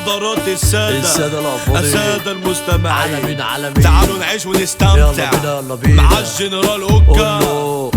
حضرات السادة السادة الأفاضل. السادة المستمعين عالمين عالمين تعالوا نعيش ونستمتع يلا بينا يلا بينا مع الجنرال اوكا قولوا.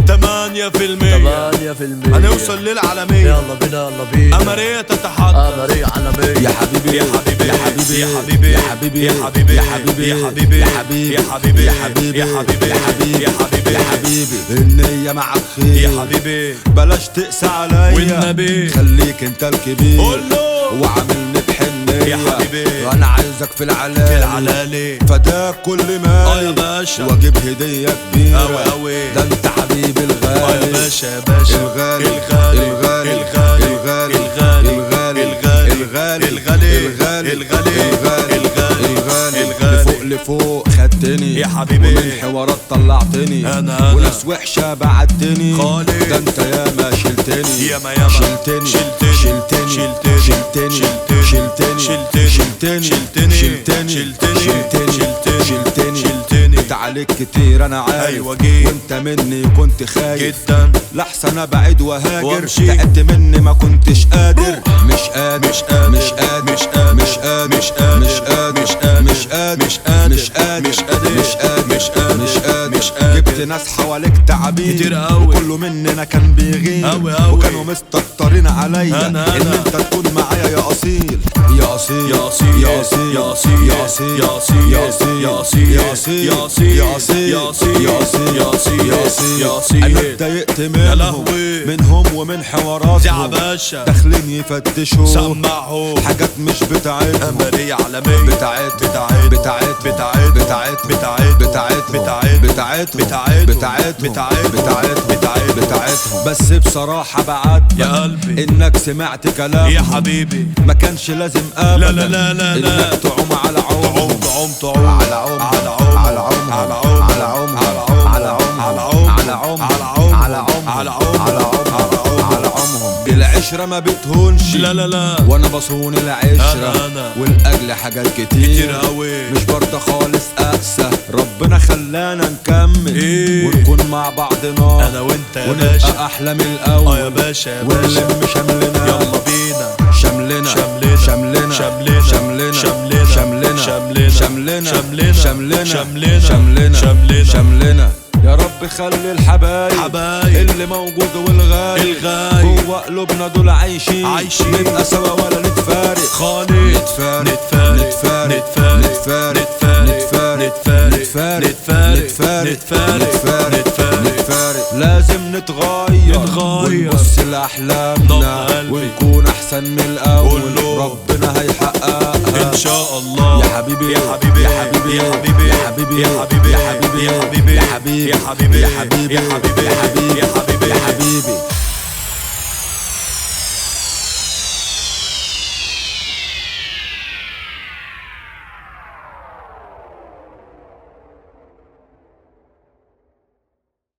8% 8% هنوصل للعالمية يلا بينا يلا بينا أمرية تتحدث أمرية عالمية يا حبيبي يا حبيبي يا حبيبي يا حبيبي يا حبيبي يا حبيبي يا حبيبي يا حبيبي يا حبيبي يا حبيبي يا حبيبي يا حبيبي يا حبيبي يا حبيبي يا حبيبي النية معك خير يا حبيبي بلاش تقسى عليا والنبي. خليك انت الكبير قول له. وعاملني بحنية يا حبيبي. وانا عايزك في العلالي في العلالي فداك كل ما اه يا باشا. واجيب هدية كبيرة أوي أوي. ده انت حبيبي اه الغالي يا باشا يا باشا الغالي الغالي الغالي الغالي الغالي الغالي الغالي الغالي الغالي الغالي الغالي الغالي الغالي الغالي لفوق لفوق خدتني يا حبيبي. ومن حوارات طلعتني أنا- أنا. وناس وحشة بعدتني خالد. ده انت ياما شلتني ياما ياما. شلتني شلتني. شلتني شلتني. شلتني شلتني. شلتني شلتني. شلتني شلتني. شلتني شلتني. شلتني شلتني. شلتني شلتني. انت عليك كتير انا عارف أيوة جيت. وانت مني كنت خايف جدا لحسن ابعد وهاجر وامشي. تعبت مني ما كنتش قادر مش قادر مش قادر. مش قادر مش قادر. مش قادر مش قادر. مش قادر مش قادر. مش قادر مش قادر. مش قادر مش قادر. مش قادر مش قادر. مش قادر مش قادر. جبت ناس حواليك تعبين كتير قوي. وكله مننا كان بيغير قوي قوي. وكانوا مستكترين عليا أنا- ان أنا. انت تكون معايا يا اصيل يا اصيل يا أصيل يا اصيل يا أصيل يا اصيل يا أصيل يا اصيل يا أصيل يا اصيل يا أصيل يا اصيل يا أصيل يا اصيل يا أصيل يا اصيل يا أصيل انا اتضايقت يا منهم لهوي. منهم ومن حواراتهم يا باشا. داخلين يفتشوا سمعوا حاجات مش بتاعتهم أمرية عالمية بتاعت بتاعت بتاعت بتاعت بتاعت بتاعت بتاعت بتاعت بتاعت بتاعت بتاعت بتاعت بتاعت بتاعت بتاعتهم بس بصراحة بعد يا قلبي. انك سمعت كلام يا حبيبي ما كانش لازم ابدا لا لا لا لا انك تعوم على تعوم عوم تعوم تعوم على عوم على عوم على عوم على عوم على عوم على عوم على عوم على عوم على عوم على على عوم عوم على عوم على عوم على عوم على عومهم العشرة ما بتهونش لا لا لا وانا بصون العشرة أنا- أنا. والاجل حاجات كتير كتير قوي. مش برضه خالص اقسى ربنا خلانا نكمل إيه. ونكون مع بعضنا أنا وأنت يا باشا. ونبقى احلى من الاول اه يا باشا يا باشا ونلم شملنا يلا بينا شملنا شملنا شملنا شملنا شملنا شملنا شملنا شملنا شملنا شملنا شملنا شملنا شملنا شملنا شملنا يا رب خلي الحبايب حبايب. اللي موجود والغايب الغايب. جوه قلوبنا دول عايشين عايشين. نبقى سوا ولا نتفارق خالد نتفارق نتفارق نتفارق نتفارق نتفارق نتفارق نتفارق نتفارق نتفارق نتفارق نتفارق نتفارق نتفارق لازم نتغير نتغير. ونبص ضم لأحلامنا قلبي. ونكون أحسن من الأول قول له. ربنا هيحققها ان شاء الله يا حبيبي يا حبيبي يا حبيبي يا حبيبي يا حبيبي يا حبيبي يا حبيبي يا حبيبي يا حبيبي يا حبيبي يا حبيبي يا حبيبي يا حبيبي يا حبيبي يا حبيبي